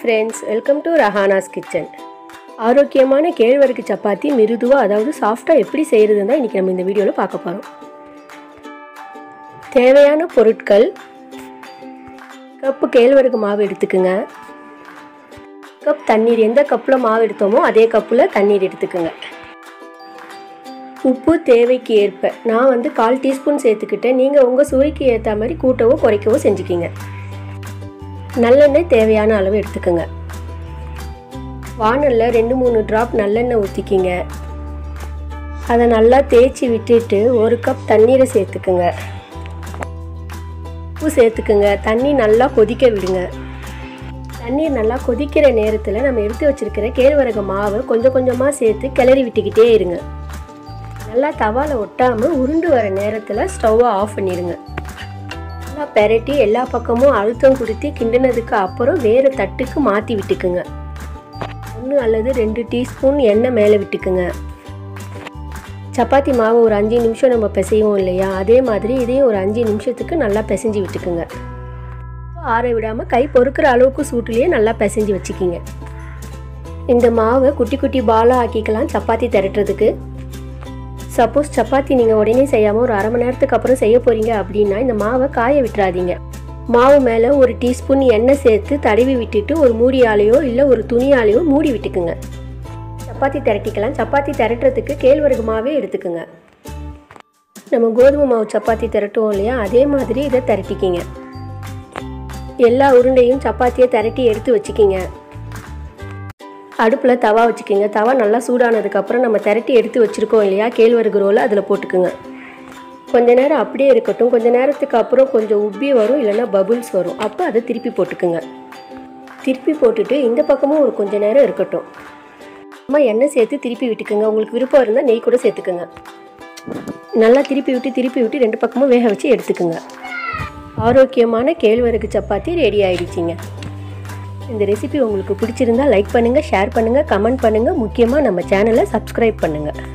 friends welcome to Rahana's kitchen ஆரோக்கியமான கேழ்வரகு சப்பாத்தி மிருதுவாக அதாவது சாஃப்டாக எப்படி செய்கிறதுன்னு தான் இன்றைக்கி நம்ம இந்த வீடியோவில் பார்க்க போகிறோம் தேவையான பொருட்கள் கப்பு கேழ்வரகு மாவு எடுத்துக்குங்க கப் தண்ணீர் எந்த கப்பில் மாவு எடுத்தோமோ அதே கப்பில் தண்ணீர் எடுத்துக்குங்க உப்பு தேவைக்கு ஏற்ப நான் வந்து கால் டீஸ்பூன் சேர்த்துக்கிட்டேன் நீங்கள் உங்கள் சுவைக்கு ஏற்ற மாதிரி கூட்டவோ குறைக்கவோ செஞ்சுக்கிங்க நல்லெண்ணெய் தேவையான அளவு எடுத்துக்கோங்க வானலில் ரெண்டு மூணு ட்ராப் நல்லெண்ணெய் ஊற்றிக்கிங்க அதை நல்லா தேய்ச்சி விட்டுட்டு ஒரு கப் தண்ணீரை சேர்த்துக்குங்க உப்பு சேர்த்துக்குங்க தண்ணி நல்லா கொதிக்க விடுங்க தண்ணீர் நல்லா கொதிக்கிற நேரத்தில் நம்ம எடுத்து வச்சுருக்கிற கேழ்வரகு மாவை கொஞ்சம் கொஞ்சமாக சேர்த்து கிளறி விட்டுக்கிட்டே இருங்க நல்லா தவாவில் ஒட்டாமல் உருண்டு வர நேரத்தில் ஸ்டவ்வை ஆஃப் பண்ணிடுங்க நல்லா பெரட்டி எல்லா பக்கமும் அழுத்தம் கொடுத்து கிண்டினதுக்கு அப்புறம் வேறு தட்டுக்கு மாற்றி விட்டுக்குங்க ஒன்று அல்லது ரெண்டு டீஸ்பூன் எண்ணெய் மேலே விட்டுக்குங்க சப்பாத்தி மாவு ஒரு அஞ்சு நிமிஷம் நம்ம பிசைவோம் இல்லையா அதே மாதிரி இதையும் ஒரு அஞ்சு நிமிஷத்துக்கு நல்லா பிசைஞ்சு விட்டுக்குங்க ஆற விடாமல் கை பொறுக்கிற அளவுக்கு சூட்டுலேயே நல்லா பிசைஞ்சு வச்சுக்கிங்க இந்த மாவை குட்டி குட்டி பாலாக ஆக்கிக்கலாம் சப்பாத்தி திரட்டுறதுக்கு சப்போஸ் சப்பாத்தி நீங்கள் உடனே செய்யாமல் ஒரு அரை மணி நேரத்துக்கு அப்புறம் செய்ய போகிறீங்க அப்படின்னா இந்த மாவை காய விட்டுறாதீங்க மாவு மேலே ஒரு டீஸ்பூன் எண்ணெய் சேர்த்து தடவி விட்டுட்டு ஒரு மூடியாலேயோ இல்லை ஒரு துணியாலேயோ மூடி விட்டுக்குங்க சப்பாத்தி திரட்டிக்கலாம் சப்பாத்தி திரட்டுறதுக்கு கேழ்வரகு மாவே எடுத்துக்குங்க நம்ம கோதுமை மாவு சப்பாத்தி திரட்டுவோம் இல்லையா அதே மாதிரி இதை திரட்டிக்கிங்க எல்லா உருண்டையும் சப்பாத்தியை திரட்டி எடுத்து வச்சுக்கிங்க அடுப்பில் தவா வச்சுக்கோங்க தவா நல்லா சூடானதுக்கப்புறம் நம்ம திரட்டி எடுத்து வச்சுருக்கோம் இல்லையா கேழ்வரகு ரோலை அதில் போட்டுக்குங்க கொஞ்ச நேரம் அப்படியே இருக்கட்டும் கொஞ்ச நேரத்துக்கு அப்புறம் கொஞ்சம் உப்பி வரும் இல்லைன்னா பபுள்ஸ் வரும் அப்போ அதை திருப்பி போட்டுக்குங்க திருப்பி போட்டுட்டு இந்த பக்கமும் ஒரு கொஞ்ச நேரம் இருக்கட்டும் அம்மா எண்ணெய் சேர்த்து திருப்பி விட்டுக்குங்க உங்களுக்கு விருப்பம் இருந்தால் நெய் கூட சேர்த்துக்குங்க நல்லா திருப்பி விட்டு திருப்பி விட்டு ரெண்டு பக்கமும் வேக வச்சு எடுத்துக்குங்க ஆரோக்கியமான கேழ்வரகு சப்பாத்தி ரெடி ஆயிடுச்சிங்க இந்த ரெசிபி உங்களுக்கு பிடிச்சிருந்தா லைக் பண்ணுங்கள் ஷேர் பண்ணுங்கள் கமெண்ட் பண்ணுங்கள் முக்கியமாக நம்ம சேனலை சப்ஸ்கிரைப் பண்ணுங்கள்